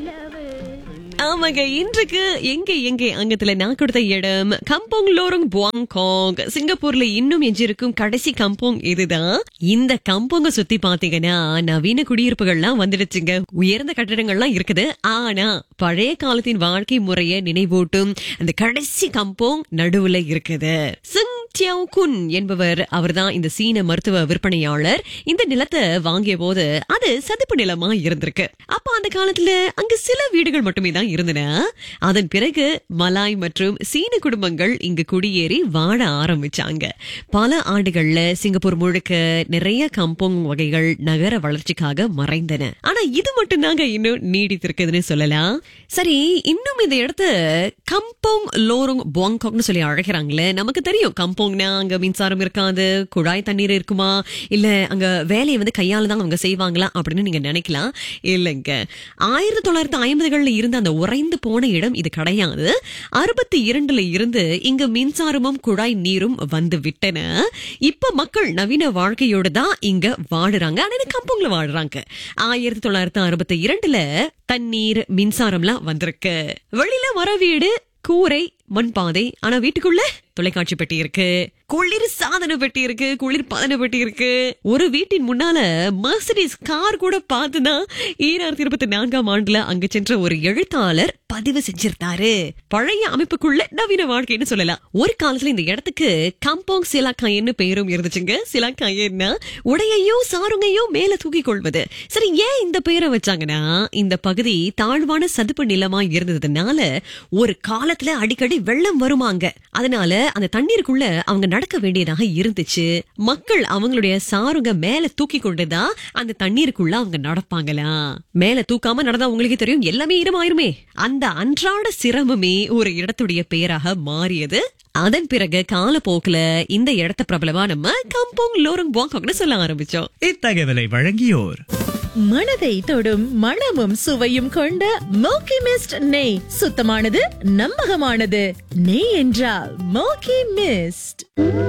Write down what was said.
ஆமாங்க இன்றைக்கு எங்க எங்க அங்கத்துல நான் கொடுத்த இடம் கம்போங் லோரோங் புவாங்காங் சிங்கப்பூர்ல இன்னும் எஞ்சிருக்கும் கடைசி கம்போங் இதுதான் இந்த கம்போங்க சுத்தி பாத்தீங்கன்னா நவீன குடியிருப்புகள்லாம் வந்துடுச்சுங்க உயர்ந்த கட்டிடங்கள்லாம் இருக்குது ஆனா பழைய காலத்தின் வாழ்க்கை முறைய நினைவூட்டும் அந்த கடைசி கம்போங் நடுவுல இருக்குது சிங் டியாவ் குன் என்பவர் அவர்தான் இந்த சீன மருத்துவ விற்பனையாளர் இந்த நிலத்தை வாங்கிய போது அது சதுப்பு நிலமா இருந்திருக்கு அப்ப அந்த காலத்துல அங்க சில வீடுகள் மட்டுமே தான் இருந்தன அதன் பிறகு மலாய் மற்றும் சீன குடும்பங்கள் இங்கு குடியேறி வாழ ஆரம்பிச்சாங்க பல ஆண்டுகள்ல சிங்கப்பூர் முழுக்க நிறைய கம்போங் வகைகள் நகர வளர்ச்சிக்காக மறைந்தன ஆனா இது மட்டும் தாங்க இன்னும் நீடித்திருக்குதுன்னு சொல்லலாம் சரி இன்னும் இந்த இடத்த கம்போங் லோரோங் புவாங்காக்னு சொல்லி அழைக்கிறாங்களே நமக்கு தெரியும் கம்போங்னா அங்க மின்சாரம் இருக்காது குழாய் தண்ணீர் இருக்குமா இல்ல அங்க வேலையை வந்து கையால தான் அவங்க செய்வாங்களா அப்படின்னு நீங்க நினைக்கலாம் இல்லைங்க ஆயிரத்தி தொள்ளாயிரத்தி ஐம்பதுகள்ல இருந்த அந்த உறைந்து போன இடம் இது கிடையாது அறுபத்தி இரண்டுல இருந்து இங்க மின்சாரமும் குழாய் நீரும் வந்து விட்டன இப்ப மக்கள் நவீன வாழ்க்கையோட தான் இங்க வாழுறாங்க ஆனா இது கம்போங்ல வாழுறாங்க ஆயிரத்தி தொள்ளாயிரத்தி அறுபத்தி இரண்டுல தண்ணீர் மின்சாரம்லாம் வந்திருக்கு வெளியில மர வீடு கூரை மண்பாதை ஆனா வீட்டுக்குள்ள தொலைக்காட்சி பெட்டி இருக்கு குளிர் சாதன பெட்டி இருக்கு குளிர் பதன பெட்டி இருக்கு ஒரு வீட்டின் முன்னால மர்சிடிஸ் கார் கூட பார்த்துதான் ஈராயிரத்தி இருபத்தி நான்காம் ஆண்டுல அங்க சென்ற ஒரு எழுத்தாளர் பதிவு செஞ்சிருந்தாரு பழைய அமைப்புக்குள்ள நவீன வாழ்க்கைன்னு சொல்லலாம் ஒரு காலத்துல இந்த இடத்துக்கு கம்போங் சிலாக்காயன்னு பெயரும் இருந்துச்சுங்க சிலாக்காயன்னா உடையையும் சாருங்கையும் மேல தூக்கி கொள்வது சரி ஏன் இந்த பெயரை வச்சாங்கன்னா இந்த பகுதி தாழ்வான சதுப்பு நிலமா இருந்ததுனால ஒரு காலத்துல அடிக்கடி வெள்ளம் வருமாங்க அதனால அந்த தண்ணீருக்குள்ள அவங்க நடக்க வேண்டியதாக இருந்துச்சு மக்கள் அவங்களுடைய சாருங்க மேல தூக்கி கொண்டுதான் அந்த தண்ணீருக்குள்ள அவங்க நடப்பாங்களா மேல தூக்காம நடந்தா உங்களுக்கு தெரியும் எல்லாமே ஈரமாயிருமே அந்த அன்றாட சிரமமே ஒரு இடத்துடைய பெயராக மாறியது அதன் பிறகு காலப்போக்குல இந்த இடத்த பிரபலமா நம்ம கம்போங் லோரங் பாங்காக்னு சொல்ல ஆரம்பிச்சோம் இத்தகவலை வழங்கியோர் மனதை தொடும் மணமும் சுவையும் கொண்ட மோக்கி மிஸ்ட் நெய் சுத்தமானது நம்பகமானது நெய் என்றால் மோக்கி மிஸ்ட்